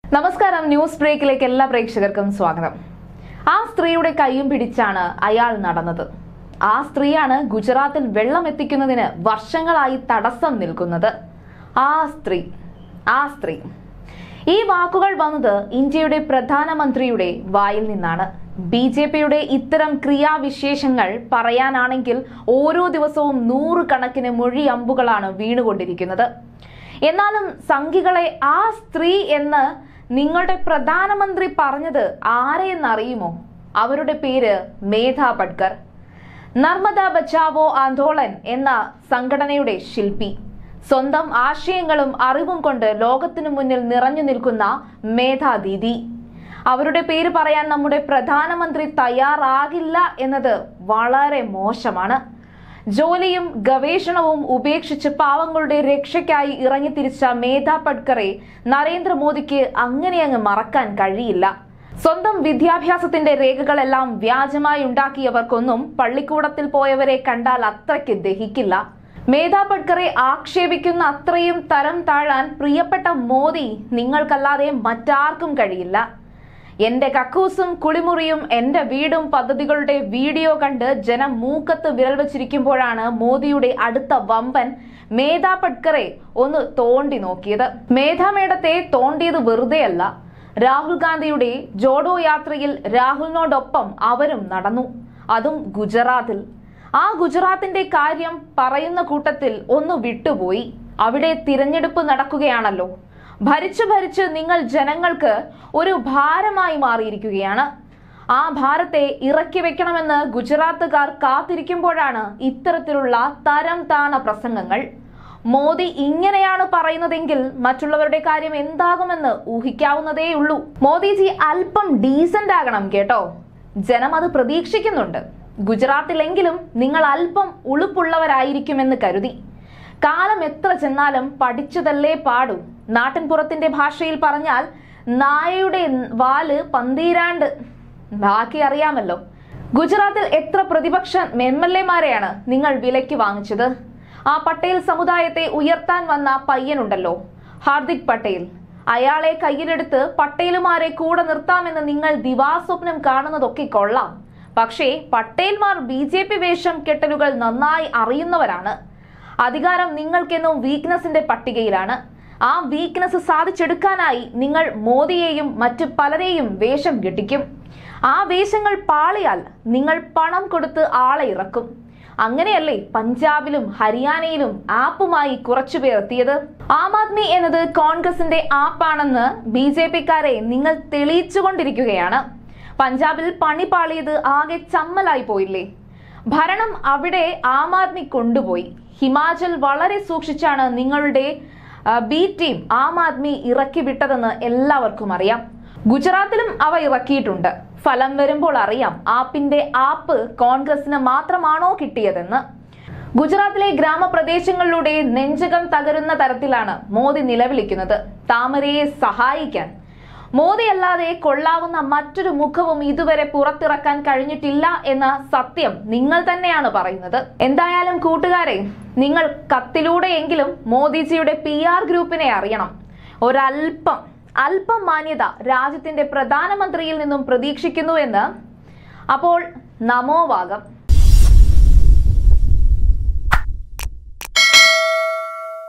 നമസ്കാരം ന്യൂസ് ബ്രേക്കിലേക്ക് എല്ലാ പ്രേക്ഷകർക്കും സ്വാഗതം ആ സ്ത്രീയുടെ കൈയും പിടിച്ചാണ് അയാൾ നടന്നത് ആ സ്ത്രീയാണ് ഗുജറാത്തിൽ വെള്ളം എത്തിക്കുന്നതിന് വർഷങ്ങളായി തടസ്സം നിൽക്കുന്നത് ആ സ്ത്രീ ആ സ്ത്രീ ഈ വാക്കുകൾ വന്നത് ഇന്ത്യയുടെ പ്രധാനമന്ത്രിയുടെ വായിൽ നിന്നാണ് ബി ജെ പിയുടെ ഇത്തരം ക്രിയാവിശേഷങ്ങൾ പറയാനാണെങ്കിൽ ഓരോ ദിവസവും നൂറുകണക്കിന് മൊഴി അമ്പുകളാണ് വീണുകൊണ്ടിരിക്കുന്നത് എന്നാലും സംഘികളെ ആ സ്ത്രീ എന്ന് നിങ്ങളുടെ പ്രധാനമന്ത്രി പറഞ്ഞത് ആരെയെന്നറിയുമോ അവരുടെ പേര് മേധ പട്കർ നർമ്മദ ബച്ചാവോ ആന്തോളൻ എന്ന സംഘടനയുടെ ശില്പി സ്വന്തം ആശയങ്ങളും അറിവും കൊണ്ട് ലോകത്തിനു മുന്നിൽ നിറഞ്ഞു നിൽക്കുന്ന മേധാ ദീദി അവരുടെ പേര് പറയാൻ നമ്മുടെ പ്രധാനമന്ത്രി തയ്യാറാകില്ല എന്നത് വളരെ മോശമാണ് ജോലിയും ഗവേഷണവും ഉപേക്ഷിച്ച് പാവങ്ങളുടെ രക്ഷയ്ക്കായി ഇറങ്ങിത്തിരിച്ച മേധാ പട്കറെ നരേന്ദ്രമോദിക്ക് അങ്ങനെ അങ്ങ് മറക്കാൻ കഴിയില്ല സ്വന്തം വിദ്യാഭ്യാസത്തിന്റെ രേഖകളെല്ലാം വ്യാജമായി ഉണ്ടാക്കിയവർക്കൊന്നും പള്ളിക്കൂടത്തിൽ പോയവരെ കണ്ടാൽ അത്രയ്ക്ക് ദഹിക്കില്ല മേധാ പട്കറെ ആക്ഷേപിക്കുന്ന അത്രയും തരം താഴാൻ പ്രിയപ്പെട്ട മോദി നിങ്ങൾക്കല്ലാതെ മറ്റാർക്കും കഴിയില്ല എന്റെ കക്കൂസും കുളിമുറിയും എന്റെ വീടും പദ്ധതികളുടെ വീഡിയോ കണ്ട് ജനം മൂക്കത്ത് വിരൽ വച്ചിരിക്കുമ്പോഴാണ് മോദിയുടെ അടുത്ത വമ്പൻ മേധാ പട്കറെ ഒന്ന് തോണ്ടി നോക്കിയത് മേധാ മേഡത്തെ തോണ്ടിയത് വെറുതെയല്ല രാഹുൽ ഗാന്ധിയുടെ ജോഡോ യാത്രയിൽ രാഹുലിനോടൊപ്പം അവരും നടന്നു അതും ഗുജറാത്തിൽ ആ ഗുജറാത്തിന്റെ കാര്യം പറയുന്ന കൂട്ടത്തിൽ ഒന്ന് വിട്ടുപോയി അവിടെ തിരഞ്ഞെടുപ്പ് നടക്കുകയാണല്ലോ ഭരിച്ചു ഭരിച്ച് നിങ്ങൾ ജനങ്ങൾക്ക് ഒരു ഭാരമായി മാറിയിരിക്കുകയാണ് ആ ഭാരത്തെ ഇറക്കി വെക്കണമെന്ന് ഗുജറാത്തുകാർ കാത്തിരിക്കുമ്പോഴാണ് ഇത്തരത്തിലുള്ള തരം താണ പ്രസംഗങ്ങൾ മോദി ഇങ്ങനെയാണ് പറയുന്നതെങ്കിൽ മറ്റുള്ളവരുടെ കാര്യം എന്താകുമെന്ന് ഊഹിക്കാവുന്നതേയുള്ളൂ മോദിജി അല്പം ഡീസന്റ് ആകണം കേട്ടോ ജനം അത് പ്രതീക്ഷിക്കുന്നുണ്ട് ഗുജറാത്തിലെങ്കിലും നിങ്ങൾ അല്പം ഉളുപ്പുള്ളവരായിരിക്കുമെന്ന് കരുതി കാലം എത്ര ചെന്നാലും പഠിച്ചതല്ലേ പാടൂ നാട്ടിൻപുറത്തിന്റെ ഭാഷയിൽ പറഞ്ഞാൽ നായയുടെ വാല് പന്തീരാണ്ട് ബാക്കി അറിയാമല്ലോ ഗുജറാത്തിൽ എത്ര പ്രതിപക്ഷ എം എൽ എമാരെയാണ് നിങ്ങൾ വിലയ്ക്ക് വാങ്ങിച്ചത് ആ പട്ടേൽ സമുദായത്തെ ഉയർത്താൻ വന്ന പയ്യനുണ്ടല്ലോ ഹാർദിക് പട്ടേൽ അയാളെ കയ്യിലെടുത്ത് പട്ടേലുമാരെ കൂടെ നിർത്താമെന്ന് നിങ്ങൾ ദിവാസ്വപ്നം കാണുന്നതൊക്കെ കൊള്ളാം പക്ഷേ പട്ടേൽമാർ ബി ജെ പി വേഷം കെട്ടലുകൾ നന്നായി അറിയുന്നവരാണ് അധികാരം നിങ്ങൾക്കെന്നും വീക്ക്നെസിന്റെ പട്ടികയിലാണ് ആ വീക്ക്നെസ് സാധിച്ചെടുക്കാനായി നിങ്ങൾ മോദിയെയും മറ്റ് പലരെയും വേഷം കെട്ടിക്കും ആ വേഷങ്ങൾ പാളിയാൽ നിങ്ങൾ പണം കൊടുത്ത് ആളെ ഇറക്കും അങ്ങനെയല്ലേ പഞ്ചാബിലും ഹരിയാനയിലും ആപ്പുമായി കുറച്ചുപേർ എത്തിയത് ആം ആദ്മി എന്നത് കോൺഗ്രസിന്റെ ആപ്പാണെന്ന് ബി ജെ പിക്കാരെ നിങ്ങൾ തെളിയിച്ചുകൊണ്ടിരിക്കുകയാണ് പഞ്ചാബിൽ പണി പാളിയത് ആകെ ചമ്മലായി പോയില്ലേ ഭരണം അവിടെ ആം ആദ്മി കൊണ്ടുപോയി ഹിമാചൽ വളരെ സൂക്ഷിച്ചാണ് നിങ്ങളുടെ ആ, ബി ടീം ആം ആദ്മി ഇറക്കി വിട്ടതെന്ന് എല്ലാവർക്കും അറിയാം ഗുജറാത്തിലും അവ ഇറക്കിയിട്ടുണ്ട് ഫലം വരുമ്പോൾ അറിയാം ആപ്പിന്റെ ആപ്പ് കോൺഗ്രസിന് മാത്രമാണോ കിട്ടിയതെന്ന് ഗുജറാത്തിലെ ഗ്രാമപ്രദേശങ്ങളിലൂടെ നെഞ്ചകം തകരുന്ന തരത്തിലാണ് മോദി നിലവിളിക്കുന്നത് താമരയെ സഹായിക്കാൻ മോദി അല്ലാതെ കൊള്ളാവുന്ന മറ്റൊരു മുഖവും ഇതുവരെ പുറത്തിറക്കാൻ കഴിഞ്ഞിട്ടില്ല എന്ന സത്യം നിങ്ങൾ തന്നെയാണ് പറയുന്നത് എന്തായാലും കൂട്ടുകാരെ നിങ്ങൾ കത്തിലൂടെയെങ്കിലും മോദിജിയുടെ പി ആർ ഗ്രൂപ്പിനെ അറിയണം ഒരല്പം അല്പം മാന്യത രാജ്യത്തിന്റെ പ്രധാനമന്ത്രിയിൽ നിന്നും പ്രതീക്ഷിക്കുന്നു എന്ന് അപ്പോൾ നമോവാകം